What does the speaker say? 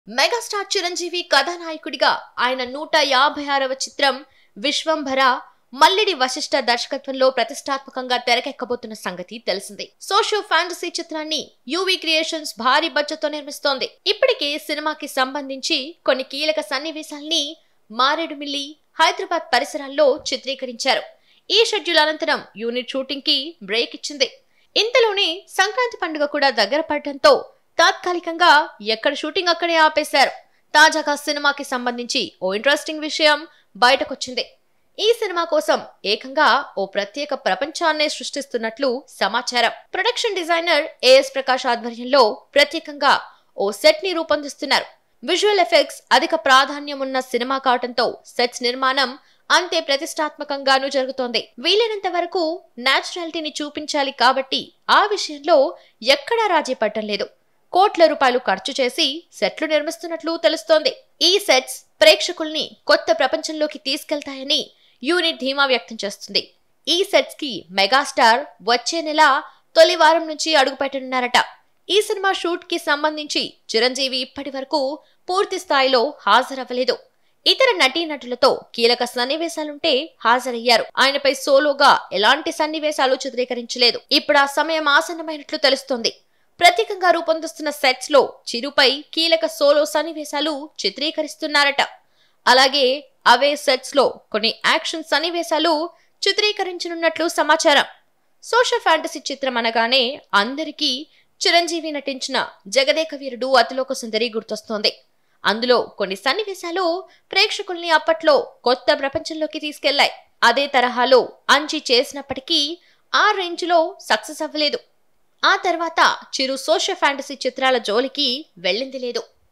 megastar Chiranjeevi కథానాయకుడిగా ఆయన నూట యాభై ఆరవ చిత్రం విశ్వంభర మల్లిడి వశిష్ఠ దర్శకత్వంలో ప్రతిష్టాత్మకంగా తెరకెక్కబోతున్న సంగతి తెలిసిందే సోషో ఫ్యాంటసీ చిత్రాన్ని యూవీ క్రియేషన్స్ భారీ బడ్జెట్ తో నిర్మిస్తోంది ఇప్పటికే సినిమాకి సంబంధించి కొన్ని కీలక సన్నివేశాల్ని మారేడుమిల్లి హైదరాబాద్ పరిసరాల్లో చిత్రీకరించారు ఈ షెడ్యూల్ అనంతరం యూనిట్ షూటింగ్ కి బ్రేక్ ఇచ్చింది ఇంతలోనే సంక్రాంతి పండుగ కూడా దగ్గర పడటంతో తాత్కాలికంగా ఎక్కడ షూటింగ్ అక్కడే ఆపేశారు తాజాగా సినిమాకి సంబంధించి ఓ ఇంట్రెస్టింగ్ విషయం బయటకొచ్చింది ఈ సినిమా కోసం ఏకంగా ఓ ప్రత్యేక ప్రపంచాన్నే సృష్టిస్తున్నట్లు సమాచారం ప్రొడక్షన్ డిజైనర్ ఏఎస్ ప్రకాష్ ఆధ్వర్యంలో ప్రత్యేకంగా ఓ సెట్ ని రూపొందిస్తున్నారు విజువల్ ఎఫెక్ట్స్ అధిక ప్రాధాన్యం ఉన్న సినిమా కావడంతో సెట్స్ నిర్మాణం అంతే ప్రతిష్టాత్మకంగానూ జరుగుతోంది వీలైనంత వరకు నేచురాలిటీని చూపించాలి కాబట్టి ఆ విషయంలో ఎక్కడా రాజీ పడటం లేదు కోట్ల రూపాయలు ఖర్చు చేసి సెట్లు నిర్మిస్తున్నట్లు తెలుస్తోంది ఈ సెట్స్ ప్రేక్షకుల్ని కొత్త ప్రపంచంలోకి తీసుకెళ్తాయని యూనిట్ ధీమా వ్యక్తం చేస్తుంది ఈ సెట్స్ కి మెగాస్టార్ వచ్చే నెల తొలి వారం నుంచి అడుగుపెట్టనున్నారట ఈ సినిమా షూట్ కి సంబంధించి చిరంజీవి ఇప్పటి వరకు పూర్తి స్థాయిలో హాజరవ్వలేదు ఇతర నటీనటులతో కీలక సన్నివేశాలుంటే హాజరయ్యారు ఆయనపై సోలోగా ఎలాంటి సన్నివేశాలు చిత్రీకరించలేదు ఇప్పుడు ఆ సమయం ఆసన్నమైనట్లు తెలుస్తోంది ప్రత్యేకంగా రూపొందిస్తున్న సెట్స్ లో చిరుపై కీలక సోలో సన్నివేశాలు చిత్రీకరిస్తున్నారట అలాగే అవే సెట్స్ లో కొన్ని యాక్షన్ సన్నివేశాలు చిత్రీకరించనున్నట్లు సమాచారం సోషల్ ఫ్యాంటసీ చిత్రం అనగానే అందరికీ చిరంజీవి నటించిన జగదేక వీరుడు అతిలోక సుందరి గుర్తొస్తోంది అందులో కొన్ని సన్నివేశాలు ప్రేక్షకుల్ని అప్పట్లో కొత్త ప్రపంచంలోకి తీసుకెళ్లాయి అదే తరహాలో అంచి చేసినప్పటికీ ఆ రేంజ్ లో సక్సెస్ అవ్వలేదు ఆ తర్వాత చిరు సోషల్ ఫ్యాంటసీ చిత్రాల జోలికి వెళ్ళింది లేదు